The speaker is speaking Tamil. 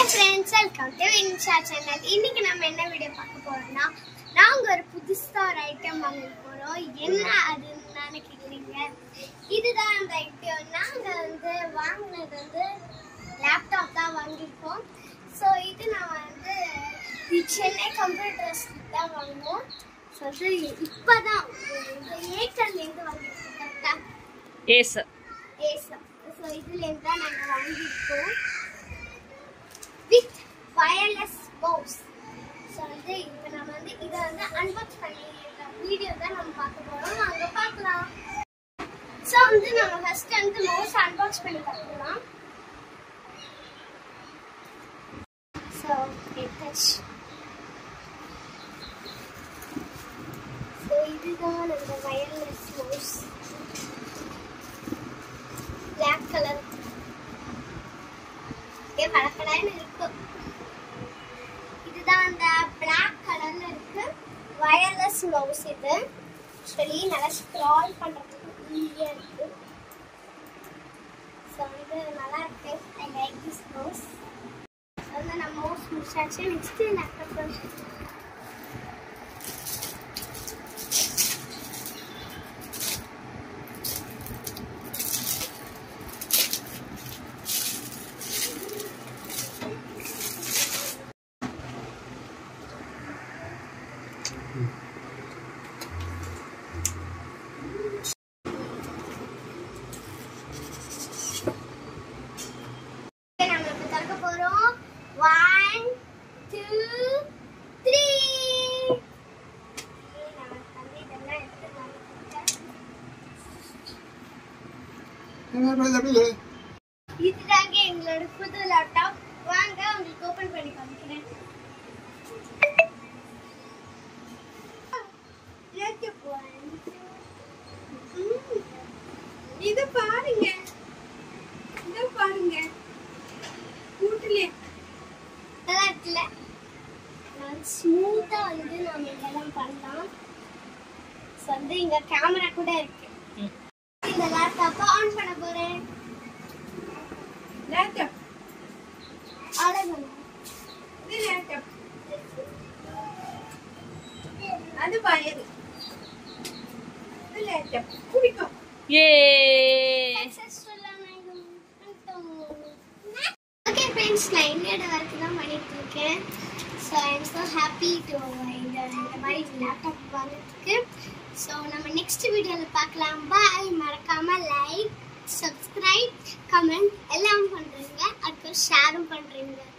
Friends welcome to Insha channel இன்னைக்கு நம்ம என்ன வீடியோ பார்க்க போறோம்னா நாங்க ஒரு புதுசா ஒரு ஐட்டம் வாங்க போறோம் என்ன அதுன்னு தானே கேக்குறீங்க இதுதான் அந்த ஐட்டம் நாங்க வந்து வாங்கினது வந்து லேப்டாப் தான் வாங்கியிருக்கோம் ஸோ இது நான் வந்து இது சென்னை கம்ப்யூட்டர்ஸ் தான் வாங்குவோம் ஸோ அது இப்போதான் ஏக்கர்லேருந்து வாங்கியிருக்கோம் கரெக்டாக ஏசு ஏசம் ஸோ இதுலேருந்து தான் நாங்கள் வாங்கியிருக்கோம் வித் வயர்லெஸ் மவுஸ் ஸோ வந்து இப்போ நம்ம வந்து இதை வந்து அன்பாக்ஸ் பண்ணி வீடியோ தான் நம்ம பார்க்க போகிறோம் அங்கே பார்க்கலாம் ஸோ வந்து நம்ம ஃபர்ஸ்ட் வந்து மவுஸ் அன்பாக்ஸ் பண்ணி பார்க்கலாம் ஸோ டச் ஸோ இதுதான் நம்ம வயர்லெஸ் மவுஸ் பிளாக் கலர் ஏ பழக்கடான்னு இருக்கு இதுதான் அந்த பிளாக் கலர்ல இருக்கு வயர்லெஸ் மவுஸ் இது சொல்லி நல்லா ஸ்க்ரால் பண்றதுக்கு ஈஸியா இருக்கு ஸோ இது நல்லா இருக்கு ஐ லைக் திஸ் மவுஸ் வந்து நான் மவுஸ் முடிச்சாச்சு நெக்ஸ்ட் லேப்டாப் நம்ம இப்ப திறக்க போறோம் ஒன் டூ த்ரீ இதுதாங்க எங்களோட புது லேப்டாப் வாங்க உங்களுக்கு ஓபன் பண்ணி காமிக்கிறேன் லேப்டாப் one, two. ம். இது பாருங்க இது பாருங்க கூட்டுல நல்லா இருக்குல்ல ஸ்மூத்தா வந்து நம்ம இதெல்லாம் பண்ணலாம் ஸோ வந்து இங்க கேமரா கூட இருக்கு இந்த லேப்டாப்பை ஆன் பண்ண போறேன் லேப்டாப் ஆர்டர் பண்ண இது லேப்டாப் அது பயது இது லேப்டாப் குடிக்கும் ஏ ஓகே ஃப்ரெண்ட்ஸ் நான் என்னோட ஒர்க் தான் பண்ணிட்டு இருக்கேன் so I am so happy to இந்த இந்த மாதிரி லேப்டாப் வாங்கினதுக்கு ஸோ நம்ம நெக்ஸ்ட் வீடியோவில் பார்க்கலாம் பாய் மறக்காம லைக் சப்ஸ்கிரைப் கமெண்ட் எல்லாம் பண்ணுறீங்க அதுக்கு ஷேரும் பண்ணுறீங்க